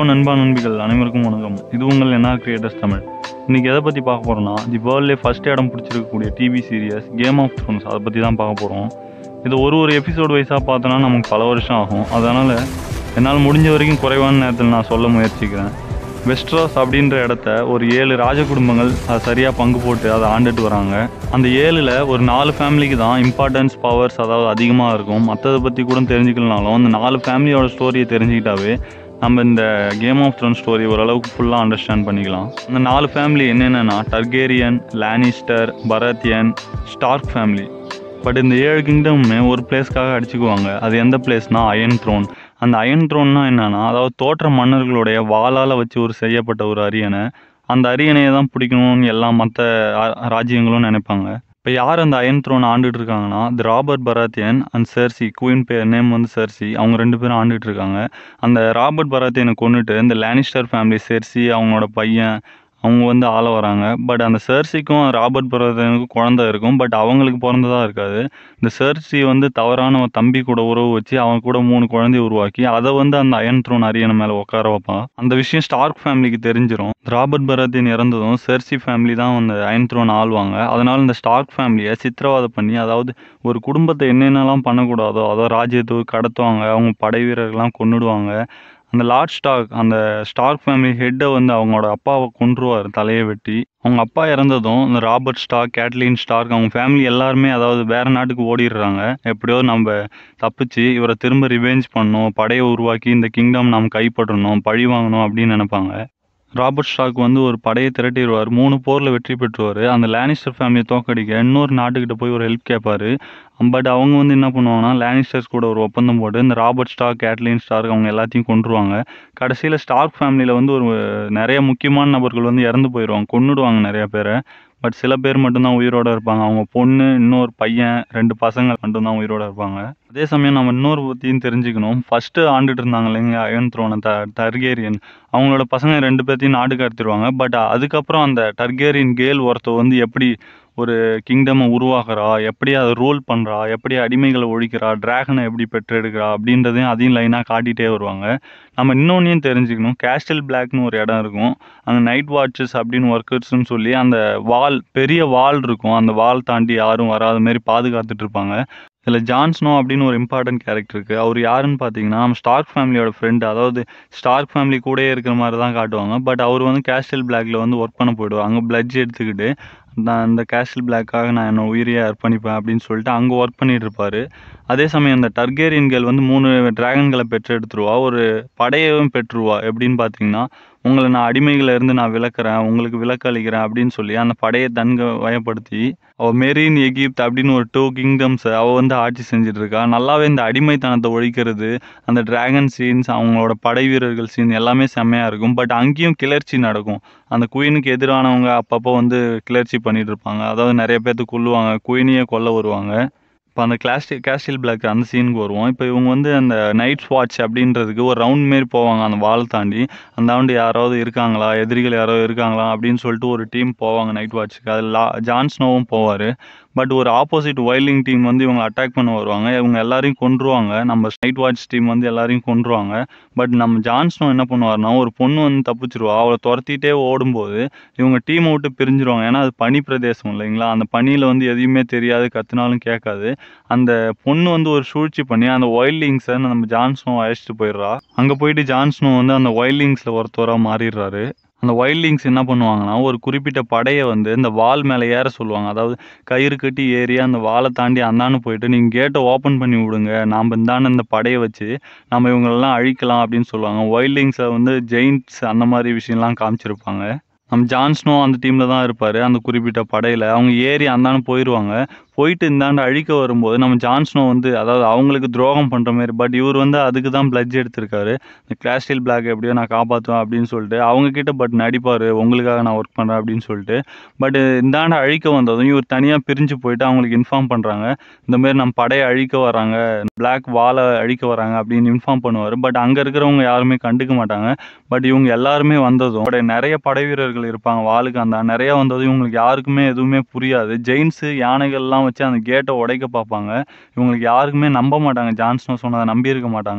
நண்பா நண்பிகள் அனைவருக்கும் வணக்கம் இது உங்கள் என்ஆர் கிரியேட்டர்ஸ் தமிழ் இன்னைக்கு எதை பற்றி பார்க்க போகிறோம்னா தி வேர்ல்ட்லே ஃபர்ஸ்ட் இடம் பிடிச்சிருக்கக்கூடிய TV series Game of Thrones அதை பற்றி தான் பார்க்க போகிறோம் இது ஒரு ஒரு எபிசோடு வைஸாக பார்த்தோன்னா நமக்கு பல வருஷம் ஆகும் அதனால் என்னால் முடிஞ்ச வரைக்கும் குறைவான நேரத்தில் நான் சொல்ல முயற்சிக்கிறேன் வெஸ்ட்ராஸ் அப்படின்ற இடத்த ஒரு ஏழு ராஜ குடும்பங்கள் அதை சரியாக பங்கு போட்டு அதை ஆண்டுட்டு வராங்க அந்த ஏழில் ஒரு நாலு ஃபேமிலிக்கு தான் இம்பார்ட்டன்ஸ் பவர்ஸ் அதாவது அதிகமாக இருக்கும் மற்றதை பற்றி கூட தெரிஞ்சுக்கலனாலும் அந்த நாலு ஃபேமிலியோட ஸ்டோரியை தெரிஞ்சுக்கிட்டாவே நம்ம இந்த கேம் ஆஃப் த்ரோன் ஸ்டோரி ஓரளவுக்கு ஃபுல்லாக அண்டர்ஸ்டாண்ட் பண்ணிக்கலாம் அந்த நாலு ஃபேமிலி என்னென்னா Targaryen Lannister Baratheon Stark family but இந்த ஏழு கிங்டமுமே ஒரு பிளேஸ்க்காக அடிச்சுக்குவாங்க அது எந்த பிளேஸ்னா அயன் த்ரோன் அந்த அயன் த்ரோன்னா என்னன்னா அதாவது தோற்ற மன்னர்களுடைய வாளால் வச்சு ஒரு செய்யப்பட்ட ஒரு அரியணை அந்த அரியணையை தான் பிடிக்கணும்னு எல்லா மற்ற ராஜ்யங்களும் நினைப்பாங்க இப்போ யார் அந்த அயன் த்ரோன் ஆண்டுட்டு இருக்காங்கன்னா the Robert Baratheon and Cersei queen பேர் நேம் வந்து சர்சி அவங்க ரெண்டு பேரும் ஆண்டுட்டு இருக்காங்க அந்த ராபர்ட் பராத்தியனை கொண்டுட்டு இந்த லேனிஸ்டர் ஃபேமிலி சர்சி அவங்களோட பையன் அவங்க வந்து ஆள வராங்க பட் அந்த சர்சிக்கும் ராபர்ட் பராத்தியனுக்கும் குழந்தை இருக்கும் பட் அவங்களுக்கு பிறந்ததாக இருக்காது இந்த சர்சி வந்து தவறான ஒரு தம்பி கூட உறவு வச்சு அவன் கூட மூணு குழந்தைய உருவாக்கி அதை வந்து அந்த அயன் த்ரோன் அரியணை மேலே உட்கார வைப்பான் அந்த விஷயம் ஸ்டார்க் ஃபேமிலிக்கு தெரிஞ்சிடும் ராபர்ட் பராத்தியன் இறந்ததும் சர்சி ஃபேமிலி தான் அந்த அயன் த்ரோன் ஆள்வாங்க அதனால இந்த ஸ்டார்க் ஃபேமிலியை சித்திரவதை பண்ணி அதாவது ஒரு குடும்பத்தை என்னென்னலாம் பண்ணக்கூடாதோ அதாவது ராஜ்யத்தை கடத்துவாங்க அவங்க படை வீரர்கள்லாம் கொன்னுடுவாங்க அந்த லார்ட் ஸ்டார்க் அந்த ஸ்டார்க் ஃபேமிலி ஹெட்டை வந்து அவங்களோட அப்பாவை கொன்றுவார் தலையை வெட்டி அவங்க அப்பா இறந்ததும் இந்த ராபர்ட் ஸ்டார்க் கேட்லின் ஸ்டார்க் அவங்க ஃபேமிலி எல்லாருமே அதாவது வேற நாட்டுக்கு ஓடிடுறாங்க எப்படியோ நம்ம தப்பிச்சு இவரை திரும்ப ரிவெஞ்ச் பண்ணணும் படையை உருவாக்கி இந்த கிங்டம் நம்ம கைப்பற்றணும் பழி வாங்கணும் அப்படின்னு நினைப்பாங்க ராபர்ட் ஸ்டாக் வந்து ஒரு படையை திரட்டிடுவார் மூணு போரில் வெற்றி பெற்றுவார் அந்த லேனிஸ்டர் ஃபேமிலியை தோக்கடிக்க இன்னொரு நாட்டுக்கிட்ட போய் ஒரு ஹெல்ப் கேட்பாரு பட் அவங்க வந்து என்ன பண்ணுவாங்கன்னா லேனிஸ்டர்ஸ் கூட ஒரு ஒப்பந்தம் போட்டு இந்த ராபர்ட் ஸ்டாக் கேட்லின் ஸ்டார்க் அவங்க எல்லாத்தையும் கொண்டுருவாங்க கடைசியில் ஸ்டார்க் ஃபேமிலியில் வந்து ஒரு நிறைய முக்கியமான நபர்கள் வந்து இறந்து போயிடுவாங்க கொன்னுடுவாங்க நிறைய பேரை பட் சில பேர் மட்டும்தான் உயிரோட இருப்பாங்க அவங்க பொண்ணு இன்னொரு பையன் ரெண்டு பசங்க மட்டும்தான் உயிரோட இருப்பாங்க அதே சமயம் நம்ம இன்னொரு பற்றியும் தெரிஞ்சுக்கணும் ஃபஸ்ட்டு ஆண்டுட்டு இருந்தாங்க இல்லைங்க அயன் த்ரோனை த டர்கேரியன் அவங்களோட பசங்க ரெண்டு பேர்த்தையும் நாடு கடத்திடுவாங்க பட் அதுக்கப்புறம் அந்த டர்கேரியன் கேல் ஒருத்தர் வந்து எப்படி ஒரு கிங்டமை உருவாக்குறா எப்படி அதை ரூல் பண்ணுறா எப்படி அடிமைகளை ஒழிக்கிறா டிராகனை எப்படி பெற்றெடுக்கிறா அப்படின்றதையும் அதையும் லைனாக காட்டிகிட்டே வருவாங்க நம்ம இன்னொன்றையும் தெரிஞ்சுக்கணும் கேஸ்டல் பிளாக்னு ஒரு இடம் இருக்கும் அங்கே நைட் வாட்சஸ் அப்படின்னு ஒர்க்கர்ஸ்னு சொல்லி அந்த வால் பெரிய வால் இருக்கும் அந்த வால் தாண்டி யாரும் வராத மாதிரி பாதுகாத்துட்டு இருப்பாங்க இதில் ஜான்ஸ்னோ அப்படின்னு ஒரு இம்பார்ட்டன்ட் கேரக்டர் இருக்குது அவர் யாருன்னு பார்த்தீங்கன்னா நம்ம ஸ்டார்க் ஃபேமிலியோட ஃப்ரெண்டு அதாவது ஸ்டார்க் ஃபேமிலி கூடயே இருக்கிற மாதிரி தான் காட்டுவாங்க பட் அவர் வந்து கேஸ்டல் பிளாக்ல வந்து ஒர்க் பண்ண போயிடுவார் அங்கே பிளட்ஜ் எடுத்துக்கிட்டு நான் இந்த கேஸ்டல் பிளாக்காக நான் என்னை உயிரியை அர்ப்பணிப்பேன் அப்படின்னு சொல்லிட்டு அங்கே ஒர்க் பண்ணிட்டு இருப்பாரு அதே சமயம் இந்த டர்கேரியன்கள் வந்து மூணு டிராகன்களை பெற்றெடுத்துருவா ஒரு படையவும் பெற்றுருவா எப்படின்னு பார்த்தீங்கன்னா உங்களை நான் அடிமைகளை இருந்து நான் விளக்குறேன் உங்களுக்கு விலக்கு அளிக்கிறேன் அப்படின்னு சொல்லி அந்த படையை தன்க வயப்படுத்தி அவள் மெரீன் எகிப்த் அப்படின்னு ஒரு டூ கிங்டம்ஸ் அவள் வந்து ஆட்சி செஞ்சுட்டு இருக்கா நல்லாவே இந்த அடிமைத்தனத்தை ஒழிக்கிறது அந்த டிராகன் சீன்ஸ் அவங்களோட படை வீரர்கள் சீன் எல்லாமே செம்மையாக இருக்கும் பட் அங்கேயும் கிளர்ச்சி நடக்கும் அந்த குயினுக்கு எதிரானவங்க அப்பப்போ வந்து கிளர்ச்சி பண்ணிட்டு இருப்பாங்க அதாவது நிறைய பேர்த்து கொல்லுவாங்க குயினையே கொல்ல வருவாங்க இப்போ அந்த கிளாஸ்டி கேஸ்டில் பிளாக் அந்த சீனுக்கு வருவோம் இப்போ இவங்க வந்து அந்த நைட் வாட்ச் அப்படின்றதுக்கு ஒரு ரவுண்ட் மாரி போவாங்க அந்த வால் தாண்டி அந்த ரவுண்டு யாராவது இருக்காங்களா எதிரிகள் யாராவது இருக்காங்களா அப்படின்னு சொல்லிட்டு ஒரு டீம் போவாங்க நைட் வாட்ச்சுக்கு அதில் லா ஜான்ஸ்னோவும் போவார் பட் ஒரு ஆப்போசிட் வைல்டிங் டீம் வந்து இவங்க அட்டாக் பண்ண வருவாங்க இவங்க எல்லாரையும் கொன்றுவாங்க நம்ம நைட் வாட்ச் டீம் வந்து எல்லாரையும் கொன்றுவாங்க பட் நம்ம ஜான்ஸ்னோ என்ன பண்ணுவார்னா ஒரு பொண்ணு வந்து தப்பிச்சிருவா அவளை துரத்திட்டே ஓடும்போது இவங்க டீமை விட்டு பிரிஞ்சிருவாங்க ஏன்னா அது பனி பிரதேசம் இல்லைங்களா அந்த பனியில் வந்து எதையுமே தெரியாது கத்துனாலும் கேட்காது அந்த பொண்ணு வந்து ஒரு சூழ்ச்சி பண்ணி அந்த வைல்டிங்ஸை நம்ம ஜான்ஸ்னோ அழைச்சிட்டு போயிடுறா அங்கே போயிட்டு ஜான்ஸ்னோ வந்து அந்த வைல்டிங்ஸில் ஒருத்தராக மாறிடுறாரு அந்த வைல்டிங்ஸ் என்ன பண்ணுவாங்கன்னா ஒரு குறிப்பிட்ட படையை வந்து இந்த வால் மேலே ஏற சொல்லுவாங்க அதாவது கயிறு கட்டி ஏறி அந்த வாலை தாண்டி அந்தாண்டு போயிட்டு நீங்கள் கேட்டை ஓப்பன் பண்ணி விடுங்க நாம் இந்தாண்ட இந்த படையை வச்சு நம்ம இவங்களெல்லாம் அழிக்கலாம் அப்படின்னு சொல்லுவாங்க வைல்டிங்ஸை வந்து ஜெயின்ட்ஸ் அந்த மாதிரி விஷயம்லாம் காமிச்சிருப்பாங்க நம்ம ஜான்ஸ்னோ அந்த டீமில் தான் இருப்பார் அந்த குறிப்பிட்ட படையில் அவங்க ஏறி அந்தாண்டு போயிடுவாங்க போயிட்டு இந்தாண்டு அழிக்க வரும்போது நம்ம ஜான்ஸ்னோ வந்து அதாவது அவங்களுக்கு துரோகம் பண்ணுற மாதிரி பட் இவர் வந்து அதுக்கு தான் பிளட்ஜ் எடுத்திருக்காரு இந்த கிளாஸ்டில் பிளாக் எப்படியோ நான் காப்பாற்றுவேன் அப்படின்னு சொல்லிட்டு அவங்க கிட்ட பட் நடிப்பார் உங்களுக்காக நான் ஒர்க் பண்ணுறேன் அப்படின்னு சொல்லிட்டு பட் இந்தாண்டு அழிக்க வந்ததும் இவர் தனியாக பிரிஞ்சு போயிட்டு அவங்களுக்கு இன்ஃபார்ம் பண்ணுறாங்க இந்த மாதிரி நம்ம படையை அழிக்க வராங்க பிளாக் வாலை அழிக்க வராங்க அப்படின்னு இன்ஃபார்ம் பண்ணுவார் பட் அங்கே இருக்கிறவங்க யாருமே கண்டுக்க மாட்டாங்க பட் இவங்க எல்லாருமே வந்ததும் பட் நிறைய படை வீரர்கள் இருப்பாங்க வாளுக்கு அந்த நிறைய வந்ததும் இவங்களுக்கு யாருக்குமே எதுவுமே புரியாது ஜெயின்ஸு யானைகள்லாம் வச்சு அந்த கேட்டை உடைக்க பார்ப்பாங்க இவங்களுக்கு யாருக்குமே நம்ப மாட்டாங்க ஜான்ஸ்னோ சொன்னதை நம்பி இருக்க மாட்டாங்க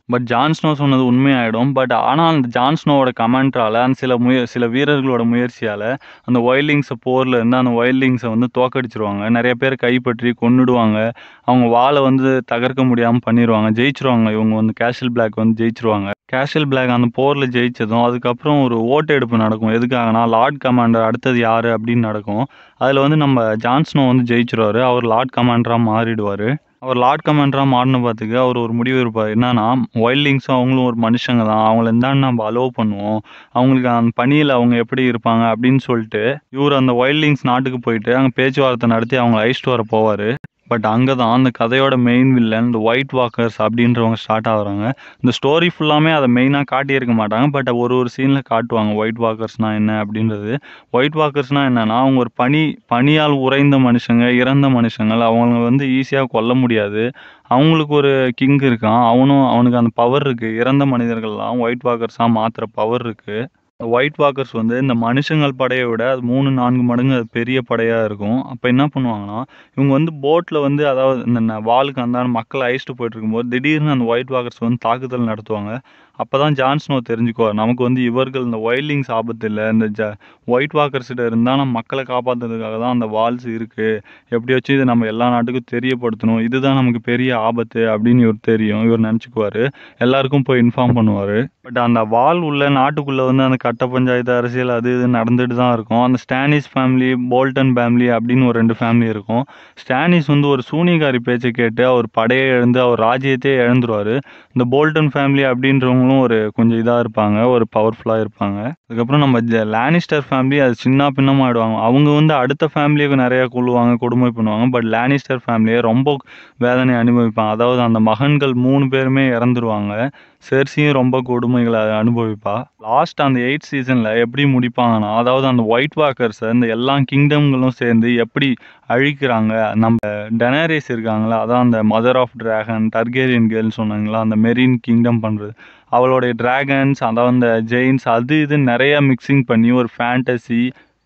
பட் ஜான் ஸ்னோ சொன்னது உண்மையாயிடும் பட் ஆனால் அந்த ஜான் ஸ்னோவோட கமெண்ட்ரால் அந்த சில முய சில வீரர்களோட முயற்சியால் அந்த வைல்டிங்ஸை போரில் இருந்து அந்த வைல்டிங்ஸை வந்து தோக்கடிச்சிருவாங்க நிறைய பேர் கைப்பற்றி கொன்னுடுவாங்க அவங்க வாளை வந்து தகர்க்க முடியாமல் பண்ணிடுவாங்க ஜெயிச்சிருவாங்க இவங்க வந்து கேஷல் பிளாக் வந்து ஜெயிச்சிருவாங்க கேஷல் பிளாக் அந்த போரில் ஜெயிச்சதும் அதுக்கப்புறம் ஒரு ஓட்டெடுப்பு நடக்கும் எதுக்காகனா லார்ட் கமாண்டர் அடுத்தது யார் அப்படின்னு நடக்கும் அதில் வந்து நம்ம ஜான்ஸ்னோ வந்து ஜெயிச்சிருவாரு அவர் லார்ட் கமாண்டராக மாறிடுவார் அவர் லார்ட் கமாண்டராக மாறின பார்த்துக்கு அவர் ஒரு முடிவு இருப்பார் என்னன்னா வைல்டிங்ஸும் அவங்களும் ஒரு மனுஷங்க தான் அவங்கள இருந்தாலும் நம்ம அலோவ் பண்ணுவோம் அவங்களுக்கு அந்த பணியில் அவங்க எப்படி இருப்பாங்க அப்படின்னு சொல்லிட்டு இவர் அந்த வைல்டிங்ஸ் நாட்டுக்கு போயிட்டு அங்கே பேச்சுவார்த்தை நடத்தி அவங்கள அழைச்சிட்டு வர போவார் பட் அங்கே தான் அந்த கதையோட மெயின் வில்லன் இந்த ஒயிட் வாக்கர்ஸ் அப்படின்றவங்க ஸ்டார்ட் ஆகுறாங்க இந்த ஸ்டோரி ஃபுல்லாமே அதை மெயினாக காட்டியிருக்க மாட்டாங்க பட் ஒரு ஒரு சீனில் காட்டுவாங்க ஒயிட் வாக்கர்ஸ்னால் என்ன அப்படின்றது ஒயிட் வாக்கர்ஸ்னால் என்னென்னா அவங்க ஒரு பனி பனியால் உறைந்த மனுஷங்க இறந்த மனுஷங்கள் அவங்க வந்து ஈஸியாக கொல்ல முடியாது அவங்களுக்கு ஒரு கிங் இருக்கான் அவனும் அவனுக்கு அந்த பவர் இருக்குது இறந்த மனிதர்கள்லாம் ஒயிட் வாக்கர்ஸாக மாற்றுற பவர் இருக்குது ஒயிட் வாக்கர்ஸ் வந்து இந்த மனுஷங்கள் படையை விட அது மூணு நான்கு மடங்கு அது பெரிய படையாக இருக்கும் அப்போ என்ன பண்ணுவாங்கன்னா இவங்க வந்து போட்டில் வந்து அதாவது இந்த ந- வாலுக்கு அந்தான மக்கள் அழைச்சிட்டு போயிட்டு இருக்கும்போது திடீர்னு அந்த ஒயிட் வாக்கர்ஸ் வந்து தாக்குதல் நடத்துவாங்க அப்போ தான் ஜான்ஸ்னோ தெரிஞ்சுக்குவார் நமக்கு வந்து இவர்கள் இந்த வைல்டிங்ஸ் ஆபத்து இல்லை இந்த ஜ ஒயிட் வாக்கர்ஸ்கிட்ட இருந்தால் நம்ம மக்களை காப்பாற்றுறதுக்காக தான் அந்த வால்ஸ் இருக்குது எப்படியாச்சும் இதை நம்ம எல்லா நாட்டுக்கும் தெரியப்படுத்தணும் இதுதான் நமக்கு பெரிய ஆபத்து அப்படின்னு இவர் தெரியும் இவர் நினச்சிக்குவார் எல்லாருக்கும் போய் இன்ஃபார்ம் பண்ணுவார் பட் அந்த வால் உள்ள நாட்டுக்குள்ளே வந்து அந்த கட்ட பஞ்சாயத்து அரசியல் அது இது நடந்துட்டு தான் இருக்கும் அந்த ஸ்டானிஸ் ஃபேமிலி போல்டன் ஃபேமிலி அப்படின்னு ஒரு ரெண்டு ஃபேமிலி இருக்கும் ஸ்டானிஸ் வந்து ஒரு சூனிகாரி பேச்சை கேட்டு அவர் படையை இழந்து அவர் ராஜ்யத்தையே இழந்துருவார் இந்த போல்டன் ஃபேமிலி அப்படின்றவங்களும் ஒரு கொஞ்சம் இதாக இருப்பாங்க ஒரு பவர்ஃபுல்லாக இருப்பாங்க அதுக்கப்புறம் நம்ம ஜ- லானிஸ்டர் ஃபேமிலி அது சின்ன பின்னமாயிடுவாங்க அவங்க வந்து அடுத்த ஃபேமிலியை நிறைய கொள்ளுவாங்க கொடுமை பண்ணுவாங்க பட் லானிஸ்டர் ஃபேமிலியை ரொம்ப வேதனை அனுபவிப்பாங்க அதாவது அந்த மகன்கள் மூணு பேருமே இறந்துருவாங்க செர்சியும் ரொம்ப கொடுமைகளை அனுபவிப்பா லாஸ்ட் அந்த எயிட் சீசனில் எப்படி முடிப்பாங்கன்னா அதாவது அந்த ஒயிட் வாக்கர்ஸை இந்த எல்லா கிங்டம்களும் சேர்ந்து எப்படி அழிக்கிறாங்க நம்ம டெனரிஸ் இருக்காங்களா அதான் அந்த மதர் ஆஃப் டிராகன் டர்கேரியன் கேர்ள்னு சொன்னாங்களா அந்த மெரீன் கிங்டம் பண்ணுறது அவளுடைய டிராகன்ஸ் அதாவது அந்த ஜெயின்ஸ் அது இது நிறைய மிக்சிங் பண்ணி ஒரு ஃபேண்டசி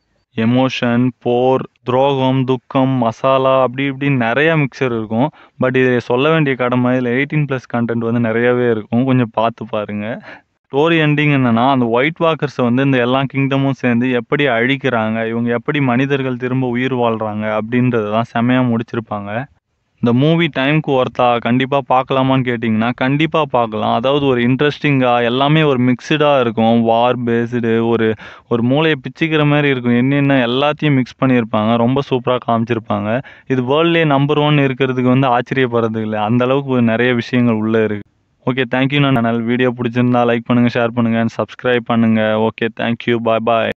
எமோஷன் போர் துரோகம் துக்கம் மசாலா அப்படி இப்படின்னு நிறைய மிக்சர் இருக்கும் பட் இதை சொல்ல வேண்டிய கடமை இதில் எயிட்டீன் ப்ளஸ் கண்டென்ட் வந்து நிறையவே இருக்கும் கொஞ்சம் பார்த்து பாருங்க ஸ்டோரி எண்டிங் என்னன்னா அந்த ஒயிட் வாக்கர்ஸை வந்து இந்த எல்லா கிங்டமும் சேர்ந்து எப்படி அழிக்கிறாங்க இவங்க எப்படி மனிதர்கள் திரும்ப உயிர் வாழ்றாங்க அப்படின்றது தான் செமையாக முடிச்சிருப்பாங்க இந்த மூவி டைம்க்கு ஒர்த்தா கண்டிப்பாக பார்க்கலாமான்னு கேட்டிங்கன்னா கண்டிப்பாக பார்க்கலாம் அதாவது ஒரு இன்ட்ரெஸ்டிங்காக எல்லாமே ஒரு மிக்சடாக இருக்கும் வார் பேஸ்டு ஒரு ஒரு மூளையை பிச்சுக்கிற மாதிரி இருக்கும் என்னென்ன எல்லாத்தையும் மிக்ஸ் பண்ணியிருப்பாங்க ரொம்ப சூப்பராக காமிச்சிருப்பாங்க இது வேர்ல்ட்லேயே நம்பர் ஒன் இருக்கிறதுக்கு வந்து ஆச்சரியப்படுறதுக்கு இல்லை அந்த அளவுக்கு ஒரு நிறைய விஷயங்கள் உள்ளே இருக்குது ஓகே தேங்க்யூ நான் வீடியோ பிடிச்சிருந்தா லைக் பண்ணுங்கள் ஷேர் பண்ணுங்கள் சப்ஸ்கிரைப் பண்ணுங்கள் ஓகே தேங்க்யூ பாய் பாய்